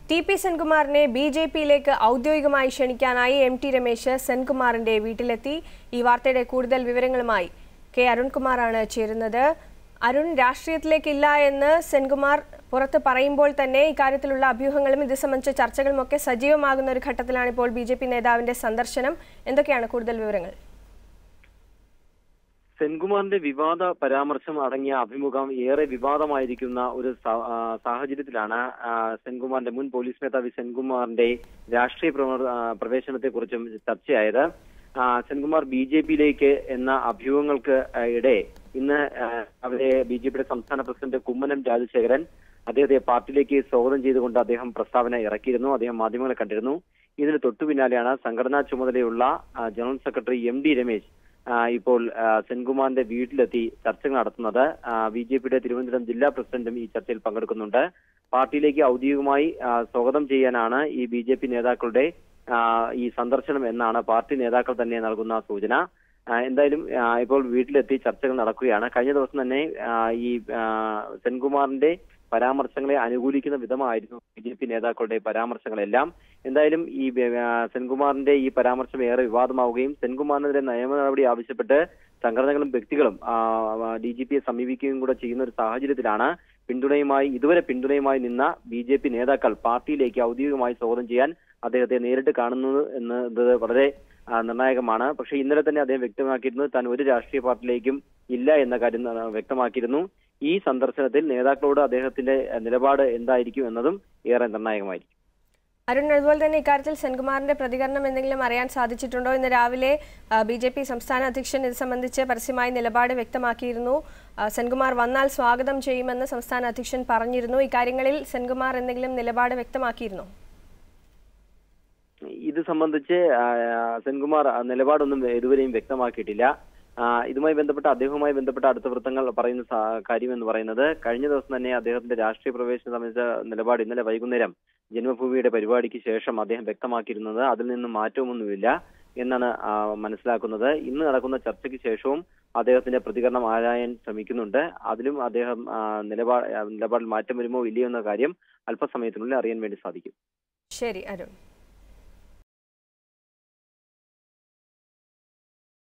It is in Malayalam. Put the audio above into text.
ടി പി സെൻകുമാറിനെ ബി ജെ പിയിലേക്ക് ഔദ്യോഗികമായി ക്ഷണിക്കാനായി എം ടി രമേശ് സെൻകുമാറിന്റെ വീട്ടിലെത്തി ഈ വാർത്തയുടെ കൂടുതൽ വിവരങ്ങളുമായി കെ അരുൺകുമാറാണ് ചേരുന്നത് അരുൺ രാഷ്ട്രീയത്തിലേക്കില്ല എന്ന് സെൻകുമാർ പുറത്ത് പറയുമ്പോൾ തന്നെ ഇക്കാര്യത്തിലുള്ള അഭ്യൂഹങ്ങളും ഇത് സംബന്ധിച്ച ചർച്ചകളും ഒക്കെ സജീവമാകുന്ന ഒരു ഘട്ടത്തിലാണ് ഇപ്പോൾ ബി ജെ പി നേതാവിന്റെ സന്ദർശനം എന്തൊക്കെയാണ് കൂടുതൽ വിവരങ്ങൾ സെൻകുമാറിന്റെ വിവാദ പരാമർശം അടങ്ങിയ അഭിമുഖം ഏറെ വിവാദമായിരിക്കുന്ന ഒരു സ- ആ, സാഹചര്യത്തിലാണ് ആ, സെൻകുമാറിന്റെ മുൻ പോലീസ് മേധാവി സെൻകുമാറിന്റെ രാഷ്ട്രീയ പ്രവേശനത്തെ കുറിച്ചും ചർച്ചയായത് ആ, സെൻകുമാർ ബി ജെ പിയിലേക്ക് എന്ന അഭ്യൂഹങ്ങൾക്ക് ആ, ഇടെ ഇന്ന് ആ, അവരെ ബി ജെ പിയുടെ സംസ്ഥാന പ്രസിഡന്റ് കുമ്മനം രാജശേഖരൻ അദ്ദേഹത്തെ പാർട്ടിയിലേക്ക് സ്വാഗതം ചെയ്തുകൊണ്ട് അദ്ദേഹം പ്രസ്താവന ഇറക്കിയിരുന്നു അദ്ദേഹം മാധ്യമങ്ങളെ കണ്ടിരുന്നു ഇതിന് തൊട്ടു പിന്നാലെയാണ് സംഘടനാ ചുമതലയുള്ള ആ, general secretary M D Ramesh ആ, ഇപ്പോൾ ആ, സെൻകുമാറിന്റെ വീട്ടിലെത്തി ചർച്ചകൾ നടത്തുന്നത് ബി ജെ പിയുടെ തിരുവനന്തപുരം ജില്ലാ പ്രസിഡന്റും ഈ ചർച്ചയിൽ പങ്കെടുക്കുന്നുണ്ട് പാർട്ടിയിലേക്ക് ഔദ്യോഗികമായി ആ, സ്വാഗതം ചെയ്യാനാണ് ഈ ബി ജെ പി നേതാക്കളുടെ ആ, ഈ സന്ദർശനം എന്നാണ് പാർട്ടി നേതാക്കൾ തന്നെ നൽകുന്ന സൂചന ആ, എന്തായാലും ആ, ഇപ്പോൾ വീട്ടിലെത്തി ചർച്ചകൾ നടക്കുകയാണ് കഴിഞ്ഞ ദിവസം തന്നെ ആ, ഈ ആ, സെൻകുമാറിന്റെ പരാമർശങ്ങളെ അനുകൂലിക്കുന്ന വിധമായിരുന്നു ബി ജെ പി നേതാക്കളുടെ പരാമർശങ്ങളെല്ലാം എന്തായാലും ഈ ആ, സെൻകുമാറിന്റെ ഈ പരാമർശം ഏറെ വിവാദമാവുകയും സെൻകുമാറിനെതിരെ നിയമ നടപടി ആവശ്യപ്പെട്ട് സംഘടനകളും വ്യക്തികളും ഡി ജി പിയെ സമീപിക്കുകയും കൂടെ ചെയ്യുന്ന ഒരു സാഹചര്യത്തിലാണ് പിന്തുണയുമായി ഇതുവരെ പിന്തുണയുമായി നിന്ന ബി ജെ പി നേതാക്കൾ പാർട്ടിയിലേക്ക് ഔദ്യോഗികമായി സ്വാഗതം ചെയ്യാൻ അദ്ദേഹത്തെ നേരിട്ട് കാണുന്നത് എന്നത് വളരെ ആ, നിർണായകമാണ് പക്ഷേ ഇന്നലെ തന്നെ അദ്ദേഹം വ്യക്തമാക്കിയിരുന്നു താൻ ഒരു രാഷ്ട്രീയ പാർട്ടിയിലേക്കും ഇല്ല എന്ന കാര്യം ആ, വ്യക്തമാക്കിയിരുന്നു ഈ സന്ദർശനത്തിൽ നേതാക്കളോട് അദ്ദേഹത്തിന്റെ ആ, നിലപാട് എന്തായിരിക്കും എന്നതും ഏറെ നിർണായകമായിരിക്കും അരുൺ അതുപോലെ തന്നെ ഇക്കാര്യത്തിൽ സെൻകുമാറിന്റെ പ്രതികരണം എന്തെങ്കിലും അറിയാൻ സാധിച്ചിട്ടുണ്ടോ ഇന്ന് രാവിലെ ബി ജെ പി സംസ്ഥാന അധ്യക്ഷൻ ഇത് സംബന്ധിച്ച് പരസ്യമായി നിലപാട് വ്യക്തമാക്കിയിരുന്നു ആ, സെൻകുമാർ വന്നാൽ സ്വാഗതം ചെയ്യുമെന്ന് സംസ്ഥാന അധ്യക്ഷൻ പറഞ്ഞിരുന്നു ഇക്കാര്യങ്ങളിൽ സെൻകുമാർ എന്തെങ്കിലും നിലപാട് വ്യക്തമാക്കിയിരുന്നോ ഇത് സംബന്ധിച്ച് ആ, സെൻകുമാർ ആ, നിലപാടൊന്നും ഇതുവരെയും വ്യക്തമാക്കിയിട്ടില്ല ആ, ഇതുമായി ബന്ധപ്പെട്ട അദ്ദേഹവുമായി ബന്ധപ്പെട്ട അടുത്ത വൃത്തങ്ങൾ പറയുന്ന സാ- കാര്യം എന്ന് പറയുന്നത് കഴിഞ്ഞ ദിവസം തന്നെ അദ്ദേഹത്തിന്റെ രാഷ്ട്രീയ പ്രവേശനം സംബന്ധിച്ച നിലപാട് ഇന്നലെ വൈകുന്നേരം ജന്മഭൂമിയുടെ പരിപാടിക്ക് ശേഷം അദ്ദേഹം വ്യക്തമാക്കിയിരുന്നത് അതിൽ നിന്നും മാറ്റമൊന്നുമില്ല എന്നാണ് ആ, മനസ്സിലാക്കുന്നത് ഇന്ന് നടക്കുന്ന ചർച്ചയ്ക്ക് ശേഷവും അദ്ദേഹത്തിന്റെ പ്രതികരണം ആരായാൻ ശ്രമിക്കുന്നുണ്ട് അതിലും അദ്ദേഹം ആ, നിലപാട് ആ, നിലപാടിൽ മാറ്റം വരുമോ ഇല്ലയോ എന്ന കാര്യം അല്പസമയത്തിനുള്ളിൽ അറിയാൻ വേണ്ടി സാധിക്കും ശരി അരുൺ